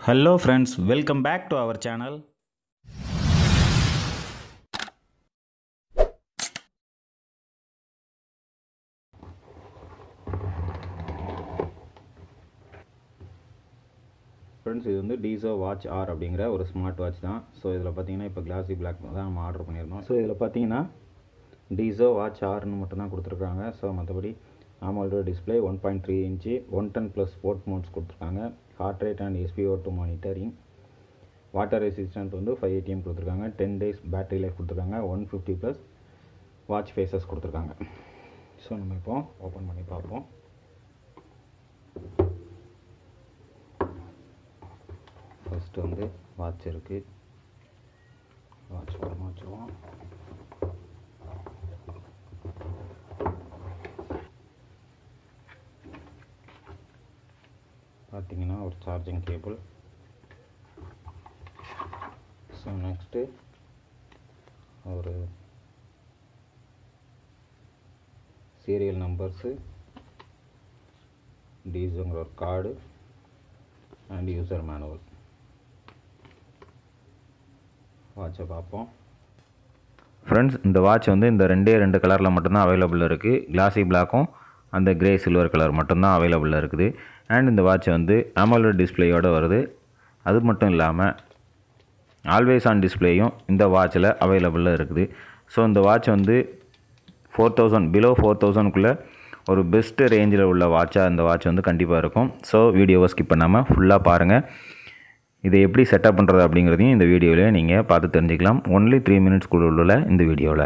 Hello friends, welcome back to our channel. Friends இது வந்து டீசோ watch R அப்படிங்கிற ஒரு ஸ்மார்ட் வாட்ச் தான் ஸோ இதில் பார்த்தீங்கன்னா இப்போ கிளாசி பிளாக் தான் நம்ம ஆர்டர் பண்ணியிருந்தோம் ஸோ இதில் பார்த்தீங்கன்னா டீசோ வாட்ச் ஆர்னு மட்டும் தான் கொடுத்துருக்காங்க ஸோ மற்றபடி AMOLED display one point three inch one ten plus sport modes கொடுத்துருக்காங்க heart rate and SPO two monitoring water resistant வந்து ஃபைவ் ஏடிஎம் கொடுத்துருக்காங்க டென் டேஸ் பேட்டரி லைஃப் கொடுத்துருக்காங்க one fifty plus watch faces கொடுத்துருக்காங்க so நம்ம இப்போ open பண்ணி பார்ப்போம் first வந்து வாட்ச் இருக்குது வாட்ச் ஓரமாக வச்சுருவோம் பார்த்தீங்கன்னா ஒரு சார்ஜிங் கேபிள் ஸோ நெக்ஸ்ட்டு ஒரு சீரியல் நம்பர்ஸு டீஸுங்கிற ஒரு கார்டு அண்ட் யூசர் மேனுவல் வாட்சை பார்ப்போம் ஃப்ரெண்ட்ஸ் இந்த வாட்ச் வந்து இந்த ரெண்டே ரெண்டு கலரில் மட்டும்தான் அவைலபிள் இருக்குது கிளாசி பிளாக்கும் அந்த கிரே சில்வர் கலர் மட்டும்தான் அவைலபிளில் இருக்குது அண்ட் இந்த வாட்ச் வந்து AMOLED டிஸ்பிளேயோடு வருது அது மட்டும் இல்லாமல் ஆல்வேஸ் ஆன் டிஸ்பிளேயும் இந்த வாட்சில் அவைலபிளில் இருக்குது ஸோ இந்த வாட்ச் வந்து ஃபோர் தௌசண்ட் பிலோ ஃபோர் தௌசண்ட்குள்ளே ஒரு பெஸ்ட்டு ரேஞ்சில் உள்ள வாட்சாக இந்த வாட்ச் வந்து கண்டிப்பாக இருக்கும் ஸோ வீடியோவை ஸ்கிப் பண்ணாமல் ஃபுல்லாக பாருங்கள் இதை எப்படி செட்டப் பண்ணுறது அப்படிங்கிறதையும் இந்த வீடியோவில் நீங்கள் பார்த்து தெரிஞ்சுக்கலாம் ஒன்லி த்ரீ மினிட்ஸ்க்குள்ள உள்ள இந்த வீடியோவில்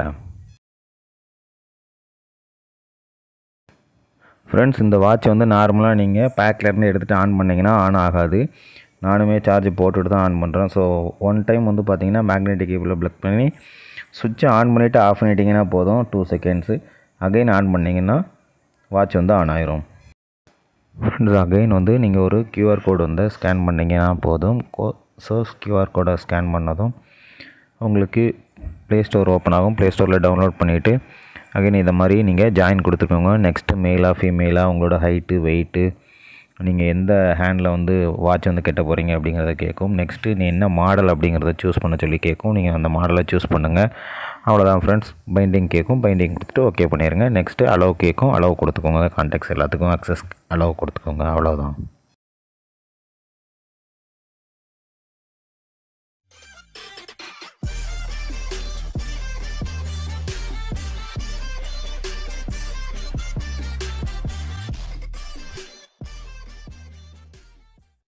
ஃப்ரெண்ட்ஸ் இந்த வாட்ச் வந்து நார்மலாக நீங்கள் பேக்லேருந்து எடுத்துகிட்டு ஆன் பண்ணிங்கன்னா ஆன் ஆகாது நானுமே சார்ஜ் போட்டுட்டு தான் ஆன் பண்ணுறேன் ஸோ ஒன் டைம் வந்து பார்த்தீங்கன்னா மேக்னெட்டிக் கேபிளை ப்ளக் பண்ணி சுவிட்சை ஆன் பண்ணிவிட்டு ஆஃப் பண்ணிட்டீங்கன்னா போதும் டூ செகண்ட்ஸு அகைன் ஆன் பண்ணிங்கன்னா வாட்ச் வந்து ஆன் ஆயிரும் ஃப்ரெண்ட்ஸ் அகைன் வந்து நீங்கள் ஒரு கியூஆர் கோடு வந்து ஸ்கேன் பண்ணிங்கன்னா போதும் கோ ஸோ கியூஆர் கோடை ஸ்கேன் பண்ணதும் உங்களுக்கு ப்ளே ஸ்டோர் ஓப்பன் ஆகும் ப்ளே ஸ்டோரில் டவுன்லோட் பண்ணிவிட்டு அகைன் இதை மாதிரி நீங்கள் ஜாயின் கொடுத்துருக்கோங்க நெக்ஸ்ட்டு மேலாக ஃபீமேலாக உங்களோட ஹைட்டு வெயிட்டு நீங்கள் எந்த ஹேண்டில் வந்து வாட்ச் வந்து கெட்ட போகிறீங்க அப்படிங்கிறத கேட்கும் நெக்ஸ்ட்டு நீ என்ன மாடல் அப்படிங்கிறத சூஸ் பண்ண சொல்லி கேட்கும் நீங்கள் அந்த மாடலை சூஸ் பண்ணுங்கள் அவ்வளோதான் ஃப்ரெண்ட்ஸ் பைண்டிங் கேட்கும் பைண்டிங் கொடுத்துட்டு ஓகே பண்ணிடுங்க நெக்ஸ்ட்டு அளவு கேட்கும் அளவு கொடுத்துக்கோங்க கான்டாக்ட்ஸ் எல்லாத்துக்கும் அக்சஸ் அளவு கொடுத்துக்கோங்க அவ்வளோதான்